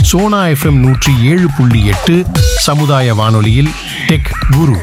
Sona FM நூற்றி ஏழு புள்ளி எட்டு சமுதாய வானொலியில் டெக் குரு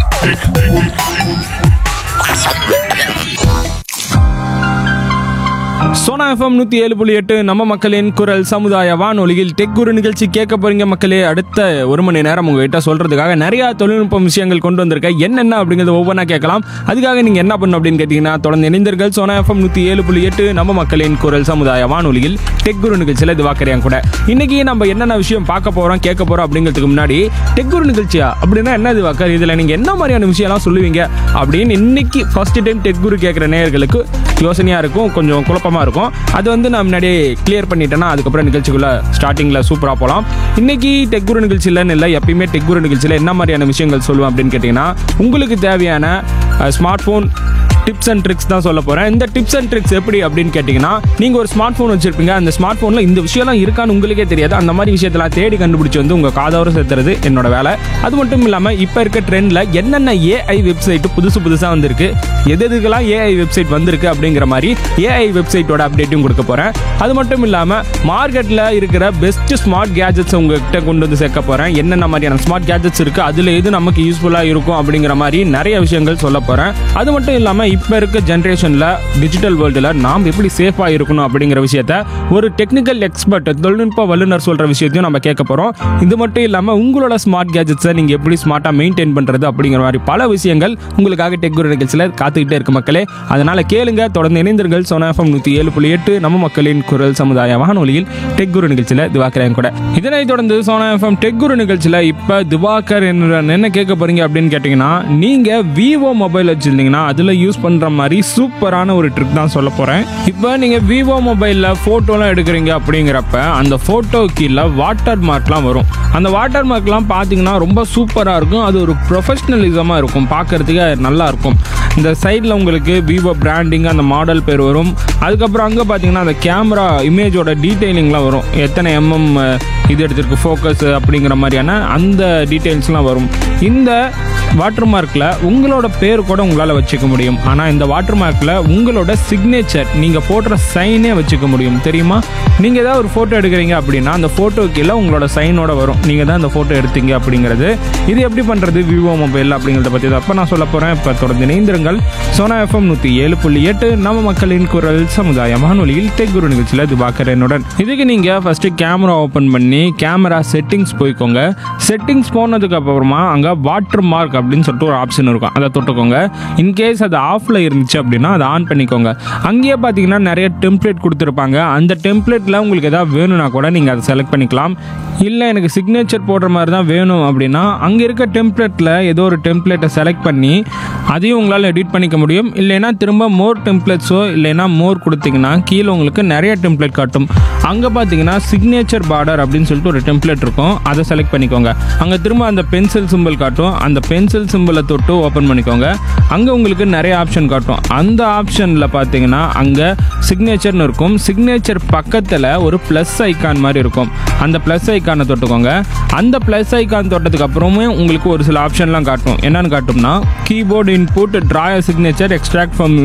சோனா எஃப்எம் நூற்றி ஏழு புள்ளி எட்டு நம்ம மக்களின் குரல் சமுதாய வானொலியில் டெக் குரு நிகழ்ச்சி கேட்க போறீங்க மக்களே அடுத்த ஒரு மணி நேரம் உங்ககிட்ட சொல்றதுக்காக நிறைய தொழில்நுட்ப விஷயங்கள் கொண்டு வந்திருக்கேன் என்னென்ன அப்படிங்கிறத ஒவ்வொன்றா கேட்கலாம் அதுக்காக நீங்க என்ன பண்ணணும் அப்படின்னு கேட்டீங்கன்னா தொடர்ந்து இணைந்தீர்கள் சோனா எஃப்எம் நூற்றி ஏழு புள்ளி எட்டு நம்ம மக்களின் குரல் சமுதாய வானொலியில் டெக் குரு நிகழ்ச்சியில் இது வாக்கறியான் கூட இன்னைக்கு நம்ம என்னென்ன விஷயம் பார்க்க போறோம் கேட்க போறோம் அப்படிங்கிறதுக்கு முன்னாடி டெக் குரு நிகழ்ச்சியா அப்படின்னா என்ன இது வாக்கர் இதுல நீங்க என்ன மாதிரியான விஷயம்லாம் சொல்லுவீங்க அப்படின்னு இன்னைக்கு ஃபர்ஸ்ட் டைம் டெக் குரு கேட்குற நேயர்களுக்கு யோசனையாக இருக்கும் கொஞ்சம் குழப்பமாக இருக்கும் அது வந்து நான் முன்னாடியே கிளியர் பண்ணிட்டேன்னா அதுக்கப்புறம் நிகழ்ச்சிக்குள்ளே ஸ்டார்டிங்கில் சூப்பராக போகலாம் இன்னைக்கு டெக் குரு நிகழ்ச்சியிலன்னு இல்லை எப்பயுமே டெக் குரு நிகழ்ச்சியில் என்ன மாதிரியான விஷயங்கள் சொல்லுவேன் அப்படின்னு கேட்டிங்கன்னா உங்களுக்கு தேவையான smartphone tips and tricks தான் சொல்ல போகிறேன் இந்த டிப்ஸ் அண்ட் ட்ரிக்ஸ் எப்படி அப்படின்னு கேட்டிங்கன்னா நீங்கள் ஒரு ஸ்மார்ட் ஃபோன் வச்சுருப்பீங்க அந்த ஸ்மார்ட் ஃபோனில் இந்த விஷயம்லாம் இருக்கான்னு உங்களுக்கே தெரியாது அந்த மாதிரி விஷயத்தெல்லாம் தேடி கண்டுபிடிச்சி வந்து உங்கள் காதோர சேர்த்துறது என்னோட வேலை அது மட்டும் இல்லாமல் இப்போ இருக்க ட்ரெண்டில் என்னென்ன ஏஐ வெப்சைட் புதுசு புதுசாக வந்திருக்கு எது எதுக்கெல்லாம் ஏஐ வெப்சைட் வந்திருக்கு அப்படிங்கிற மாதிரி ஏஐ வெப்சைட்டோட அப்டேட்டும் கொடுக்க போகிறேன் அது மட்டும் இல்லாமல் மார்க்கெட்டில் இருக்கிற பெஸ்ட் ஸ்மார்ட் கேஜெட்ஸ் உங்ககிட்ட கொண்டு வந்து சேர்க்க போகிறேன் என்னென்ன மாதிரியான ஸ்மார்ட் கேஜெட்ஸ் இருக்குது அதில் எது நமக்கு யூஸ்ஃபுல்லாக இருக்கும் அப்படிங்கிற மாதிரி நிறைய விஷயங்கள் சொல்ல போகிறேன் அது மட்டும் இல்லாமல் இப்போ இருக்க ஜென்ரேஷனில் டிஜிட்டல் வேர்ல்டில் நாம் எப்படி சேஃபாக இருக்கணும் அப்படிங்கிற விஷயத்த ஒரு டெக்னிக்கல் எக்ஸ்பர்ட் தொழில்நுட்ப வல்லுநர் சொல்கிற விஷயத்தையும் நம்ம கேட்க போகிறோம் இது மட்டும் இல்லாமல் உங்களோட ஸ்மார்ட் கேஜெட்ஸை நீங்கள் எப்படி ஸ்மார்ட்டாக மெயின்டைன் பண்ணுறது அப்படிங்கிற மாதிரி பல விஷயங்கள் உங்களுக்காக டெக் குரு நிகழ்ச்சியில் காத்துக்கிட்டே இருக்கு மக்களே அதனால் கேளுங்க தொடர்ந்து இணைந்தீர்கள் சோனா எஃப்எம் நூற்றி ஏழு புள்ளி எட்டு நம்ம மக்களின் குரல் சமுதாய வானொலியில் டெக் குரு நிகழ்ச்சியில் திவாக்கரேன் கூட இதனைத் தொடர்ந்து சோனா எஃப்எம் டெக் குரு நிகழ்ச்சியில் இப்போ திவாகர் என்ன என்ன கேட்க போறீங்க அப்படின்னு கேட்டிங்கன்னா நீங்கள் விவோ மொபைல் வச்சுருந்தீங்கன்னா அதில் யூஸ் பண்ணுற மாதிரி சூப்பரான ஒரு ட்ரிக் தான் சொல்ல போகிறேன் இப்போ நீங்கள் விவோ மொபைலில் ஃபோட்டோலாம் எடுக்கிறீங்க அப்படிங்கிறப்ப அந்த ஃபோட்டோ கீழே வாட்டர் மார்க்லாம் வரும் அந்த வாட்டர் மார்க்லாம் பார்த்தீங்கன்னா ரொம்ப சூப்பராக இருக்கும் அது ஒரு ப்ரொஃபஷ்னலிசமாக இருக்கும் பார்க்கறதுக்கு நல்லா இருக்கும் இந்த சைடில் உங்களுக்கு விவோ பிராண்டிங் அந்த மாடல் பேர் வரும் அதுக்கப்புறம் அங்கே பார்த்தீங்கன்னா அந்த கேமரா இமேஜோட டீட்டெயிலிங்லாம் வரும் எத்தனை எம்எம் இது எடுத்திருக்கு ஃபோக்கஸ் அப்படிங்கிற மாதிரியான அந்த டீட்டெயில்ஸ்லாம் வரும் இந்த வாட்டர் மார்க்கில் உங்களோட பேர் கூட உங்களால் வச்சுக்க முடியும் ஆனால் இந்த வாட்டர் மார்க்கில் உங்களோட சிக்னேச்சர் நீங்கள் போடுற சைனே வச்சுக்க முடியும் தெரியுமா நீங்கள் ஏதாவது ஒரு ஃபோட்டோ எடுக்கிறீங்க அப்படின்னா அந்த ஃபோட்டோ கீழே உங்களோட சைனோட வரும் நீங்கள் தான் அந்த ஃபோட்டோ எடுத்தீங்க அப்படிங்கிறது இது எப்படி பண்ணுறது விவோ மொபைல் அப்படிங்கிறத பற்றி தான் அப்போ நான் சொல்ல போகிறேன் இப்போ தொடர்ந்து இணைந்திருங்கள் சோனா எஃப்எம் நூற்றி ஏழு புள்ளி எட்டு நம்ம மக்களின் குரல் சமுதாய வானொலியில் டெக் குரு நிகழ்ச்சியில் இது பார்க்குறேனுடன் இதுக்கு நீங்கள் ஃபஸ்ட்டு கேமரா ஓப்பன் பண்ணி கேமரா செட்டிங்ஸ் போய்க்கோங்க செட்டிங்ஸ் போனதுக்கு அப்புறமா அங்கே வாட்டர் மார்க் அப்படின்னு சொல்லிட்டு ஒரு ஆப்ஷன் இருக்கும் அதை தொட்டுக்கோங்க இன்கேஸ் அது ஆஃபில் இருந்துச்சு அப்படின்னா அதை ஆன் பண்ணிக்கோங்க அங்கேயே பார்த்தீங்கன்னா நிறைய டெம்ப்ளேட் கொடுத்துருப்பாங்க அந்த டெம்ப்ளேட்டில் உங்களுக்கு எதாவது வேணும்னா கூட நீங்கள் அதை செலக்ட் பண்ணிக்கலாம் இல்லை எனக்கு சிக்னேச்சர் போடுற மாதிரி தான் வேணும் அப்படின்னா அங்கே இருக்க டெம்ப்ளேட்டில் ஏதோ ஒரு டெம்ப்ளேட்டை செலக்ட் பண்ணி அதையும் உங்களால் எடிட் பண்ணிக்க முடியும் இல்லைன்னா திரும்ப மோர் டெம்ப்ளேட்ஸோ இல்லைன்னா மோர் கொடுத்தீங்கன்னா கீழே உங்களுக்கு நிறைய டெம்ப்ளேட் காட்டும் அங்கே பார்த்தீங்கன்னா சிக்னேச்சர் பார்டர் அப்படின்னு சொல்லிட்டு ஒரு டெம்ப்ளேட் இருக்கும் அதை செலக்ட் பண்ணிக்கோங்க அங்கே திரும்ப அந்த பென்சில் சிம்பிள் காட்டும் அந்த பென்சில் சிம்பிளை தொட்டு ஓப்பன் பண்ணிக்கோங்க அங்கே உங்களுக்கு நிறைய ஆப்ஷன் காட்டும் அந்த ஆப்ஷனில் பார்த்தீங்கன்னா அங்கே சிக்னேச்சர்னு இருக்கும் சிக்னேச்சர் பக்கத்தில் ஒரு ப்ளஸ் ஐக்கான் மாதிரி இருக்கும் அந்த ப்ளஸ் ஐக்கானை தொட்டுக்கோங்க அந்த ப்ளஸ் ஐக்கான் தொட்டதுக்கு அப்புறமே உங்களுக்கு ஒரு சில ஆப்ஷன்லாம் காட்டும் என்னன்னு காட்டும்னா கீபோர்டு இன்புட் ட்ராய சிக்னேச்சர் எக்ஸ்ட்ராக்ட் ஃப்ரம்